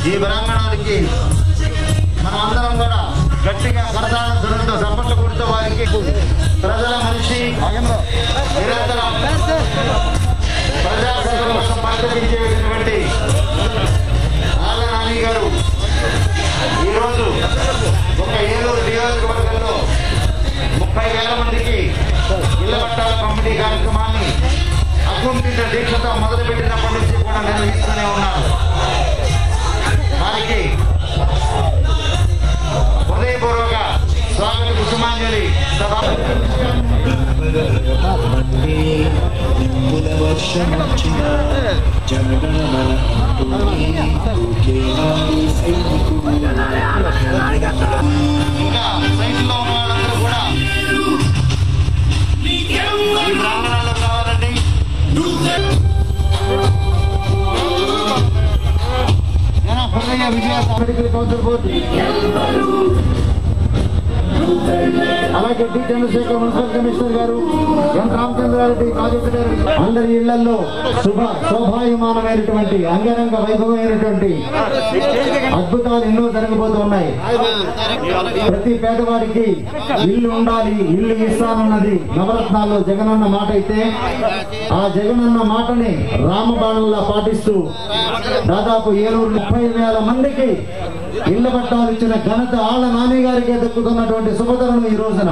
ఈ ప్రాంగణానికి మనమందరం కూడా గట్టిగా కరతాళ ధ్వనులతో చప్పట్లు కొడుతూ వారికి ప్రజల మనిషి నిరంతరం ప్రజాసేవ కోసం పరితపించేటువంటి ఆళ్ళ నాని గారు ఈరోజు ఒక ఏలూరు నియోజకవర్గంలో ముప్పై వేల మందికి ఇళ్ల పట్టాల పంపిణీ కార్యక్రమాన్ని అకుంఠిత దీక్షతో మొదలుపెట్టినప్పటి నుంచి కూడా నిర్వహిస్తూనే ఉన్నారు వారికి హృదయపూర్వక స్వాగత కుసుమాంజలి సభ ఇంకా సైట్లో ఉన్న వాళ్ళందరూ కూడా ఈ ప్రాంగణాల్లోకి రావాలండి జన హృదయ విజయ మెడికల్ కౌన్సిల్ బోర్డు అలాగే డి చంద్రశేఖర్ మున్సిపల్ కమిషనర్ గారు ఎం రామచంద్రారెడ్డి ప్రాజెక్టు గారు అందరి ఇళ్లలో శుభ శోభాయమానమైనటువంటి అంగరంగ వైభవమైనటువంటి అద్భుతాలు ఎన్నో జరగబోతూ ఉన్నాయి ప్రతి పేదవాడికి ఇల్లు ఉండాలి ఇల్లు ఇస్తానన్నది నవరత్నాల్లో జగనన్న మాట అయితే ఆ జగనన్న మాటని రామబాణంలా పాటిస్తూ దాదాపు ఏలూరు ముప్పై వేల మందికి ఇళ్ల పట్టాలు ఇచ్చిన ఘనత ఆళ్ల నాని గారికి దక్కుతున్నటువంటి శుభతరుణం ఈ రోజున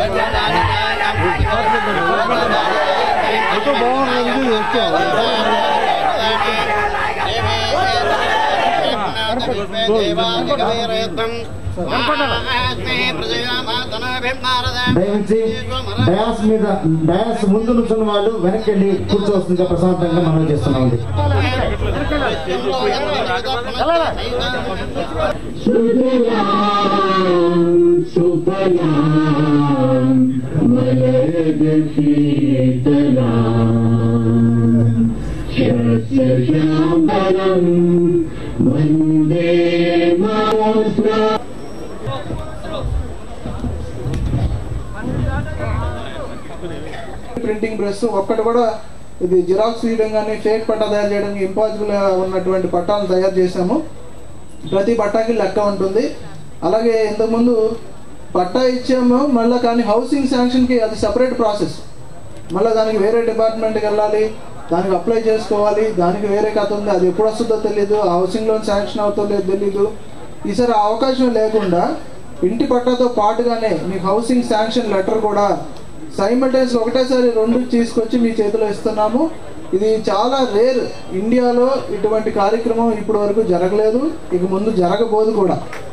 దయవించి డయాస్ మీద డయాస్ ముందు నుంచున్న వాళ్ళు వెనక్కి వెళ్ళి కూర్చోవలసిందిగా ప్రశాంతంగా మనం చేస్తున్నామండి ప్రింటింగ్ ప్రెస్ ఒక్కటి కూడా ఇది జిరాక్స్ తీయడం కానీ ఫేక్ పట్టా తయారు చేయడానికి ఇంపాసిబుల్ ఉన్నటువంటి పట్టాలను తయారు చేశాము ప్రతి పట్టాకి లెక్క ఉంటుంది అలాగే ఇంతకుముందు పట్టా ఇచ్చాము మళ్ళీ కానీ హౌసింగ్ శాంక్షన్కి అది సపరేట్ ప్రాసెస్ మళ్ళీ దానికి వేరే డిపార్ట్మెంట్కి వెళ్ళాలి దానికి అప్లై చేసుకోవాలి దానికి వేరే కథ ఉంది అది ఎప్పుడు వస్తుందో తెలియదు ఆ హౌసింగ్ లోన్ శాంక్షన్ అవుతుందో తెలియదు ఈసారి ఆ అవకాశం లేకుండా ఇంటి పట్టాతో పాటుగానే మీకు హౌసింగ్ శాంక్షన్ లెటర్ కూడా సైమల్టైన్స్ ఒకటేసారి రెండు తీసుకొచ్చి మీ చేతిలో ఇస్తున్నాము ఇది చాలా రేర్ ఇండియాలో ఇటువంటి కార్యక్రమం ఇప్పటి వరకు జరగలేదు ఇక ముందు జరగబోదు కూడా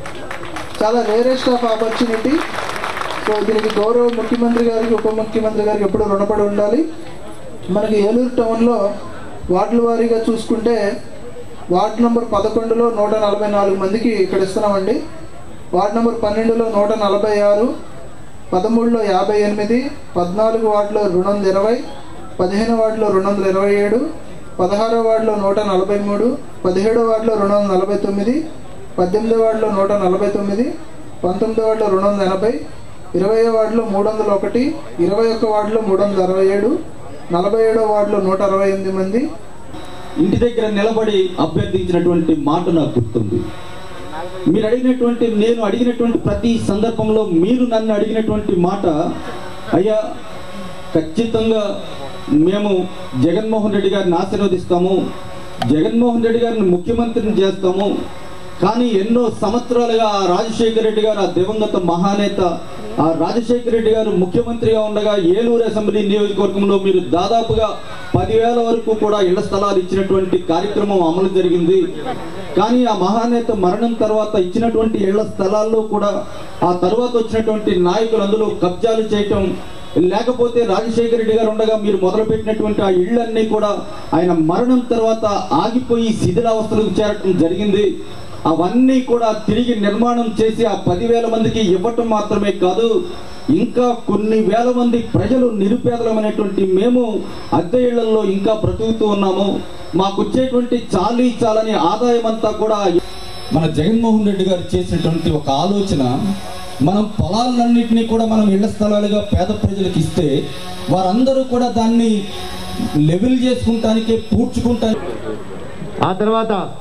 చాలా రేరెస్ట్ ఆఫ్ ఆపర్చునిటీ సో దీనికి గౌరవ ముఖ్యమంత్రి గారికి ఉప ముఖ్యమంత్రి గారికి ఎప్పుడు రుణపడి ఉండాలి మనకి ఏలూరు టౌన్లో వార్డుల వారీగా చూసుకుంటే వార్డు నెంబర్ పదకొండులో నూట నలభై నాలుగు మందికి ఇక్కడ ఇస్తున్నామండి వార్డు నెంబర్ పన్నెండులో నూట నలభై ఆరు పదమూడులో యాభై ఎనిమిది పద్నాలుగు వార్డులో రెండు వందల ఇరవై పదిహేను వార్డులో రెండు వందల ఇరవై ఏడు పదహారో వార్డులో నూట నలభై మూడు పదిహేడో వార్డులో రెండు వందల నలభై తొమ్మిది పద్దెనిమిదో వార్డులో నూట నలభై తొమ్మిది పంతొమ్మిదో వార్డులో రెండు వందల ఎనభై ఇరవయో వార్డులో మూడు వందల ఒకటి ఇరవై ఒక్క వార్డులో మూడు వందల అరవై ఏడు నలభై ఏడో వార్డులో నూట అరవై ఎనిమిది మంది ఇంటి దగ్గర నిలబడి అభ్యర్థించినటువంటి మాట నాకు గుర్తుంది మీరు అడిగినటువంటి నేను అడిగినటువంటి ప్రతి సందర్భంలో మీరు నన్ను అడిగినటువంటి మాట అయ్యా ఖచ్చితంగా మేము జగన్మోహన్ రెడ్డి గారిని ఆశీర్వదిస్తాము జగన్మోహన్ రెడ్డి గారిని ముఖ్యమంత్రిని చేస్తాము కానీ ఎన్నో సంవత్సరాలుగా ఆ రాజశేఖర రెడ్డి గారు ఆ దివంగత మహానేత ఆ రాజశేఖర రెడ్డి గారు ముఖ్యమంత్రిగా ఉండగా ఏలూరు అసెంబ్లీ నియోజకవర్గంలో మీరు దాదాపుగా పదివేల వరకు కూడా ఇళ్ల స్థలాలు ఇచ్చినటువంటి కార్యక్రమం అమలు జరిగింది కానీ ఆ మహానేత మరణం తర్వాత ఇచ్చినటువంటి ఇళ్ల స్థలాల్లో కూడా ఆ తర్వాత వచ్చినటువంటి నాయకులు అందులో కబ్జాలు చేయటం లేకపోతే రాజశేఖర రెడ్డి గారు ఉండగా మీరు మొదలుపెట్టినటువంటి ఆ ఇళ్ళన్నీ కూడా ఆయన మరణం తర్వాత ఆగిపోయి శిథిలావస్థలకు చేరటం జరిగింది అవన్నీ కూడా తిరిగి నిర్మాణం చేసి ఆ పదివేల మందికి ఇవ్వటం మాత్రమే కాదు ఇంకా కొన్ని వేల మంది ప్రజలు నిరుపేదలమైనటువంటి మేము అద్దె ఇళ్లలో ఇంకా బ్రతుకుతూ ఉన్నాము మాకు వచ్చేటువంటి చాలీ చాలని ఆదాయం అంతా కూడా మన జగన్మోహన్ రెడ్డి గారు చేసినటువంటి ఒక ఆలోచన మనం పొలాలన్నింటినీ కూడా మనం ఇళ్ల స్థలాలుగా పేద ప్రజలకు ఇస్తే వారందరూ కూడా దాన్ని లెవెల్ చేసుకుంటానికే పూడ్చుకుంటానికి ఆ తర్వాత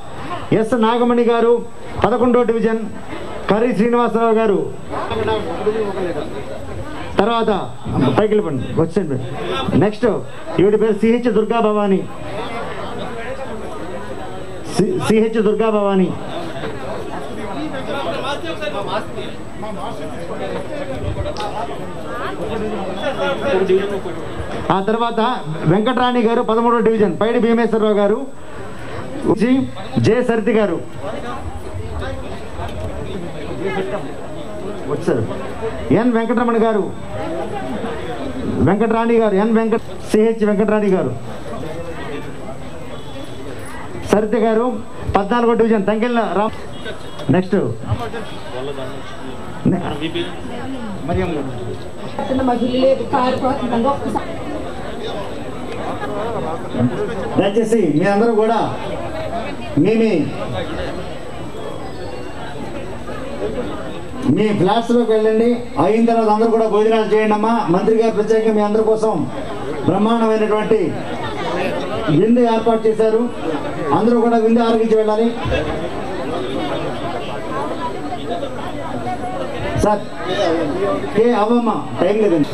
ఎస్ నాగమణి గారు పదకొండో డివిజన్ కర్రీ శ్రీనివాసరావు గారు తర్వాత పైకి వెళ్ళిపోండి వచ్చండి నెక్స్ట్ ఈవిడ పేరు సిహెచ్ దుర్గా భవాని సి- సిహెచ్ దుర్గా భవాని ఆ తర్వాత వెంకటరాణి గారు పదమూడో డివిజన్ పైడి భీమేశ్వరరావు గారు జి జే సరితి గారు వచ్చారు ఎన్ వెంకటరమణ గారు వెంకటరాణి గారు ఎన్ వెంకట సిహెచ్ వెంకటరాణి గారు సరిత గారు పద్నాలుగో డివిజన్ తంకెళ్ళ రామ్ నెక్స్ట్ మరియం గారు పట్టణ మహిళలే కారిపోతుందండి ఒక్కసారి దయచేసి మీ అందరూ కూడా మీ మీ మీ ఫ్లాట్స్ లోకి వెళ్ళండి అయిన తర్వాత అందరూ కూడా భోజనాలు చేయండి అమ్మా మంత్రి గారు ప్రత్యేకంగా మీ అందరి కోసం బ్రహ్మాండమైనటువంటి విందు ఏర్పాటు చేశారు అందరూ కూడా విందు ఆరగించి వెళ్ళాలి సార్ ఏ అవ్వమ్మ టైం లేదండి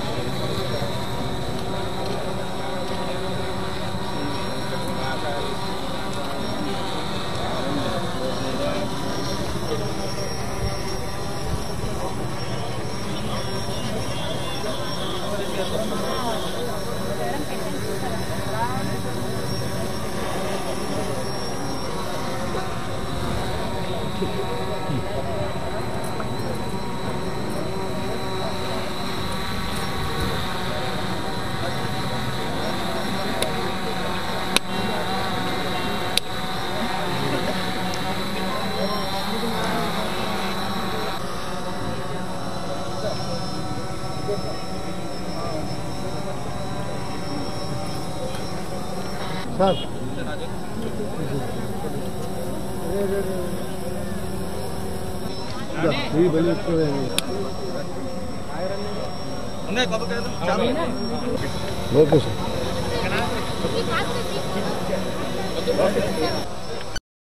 ఓకే సార్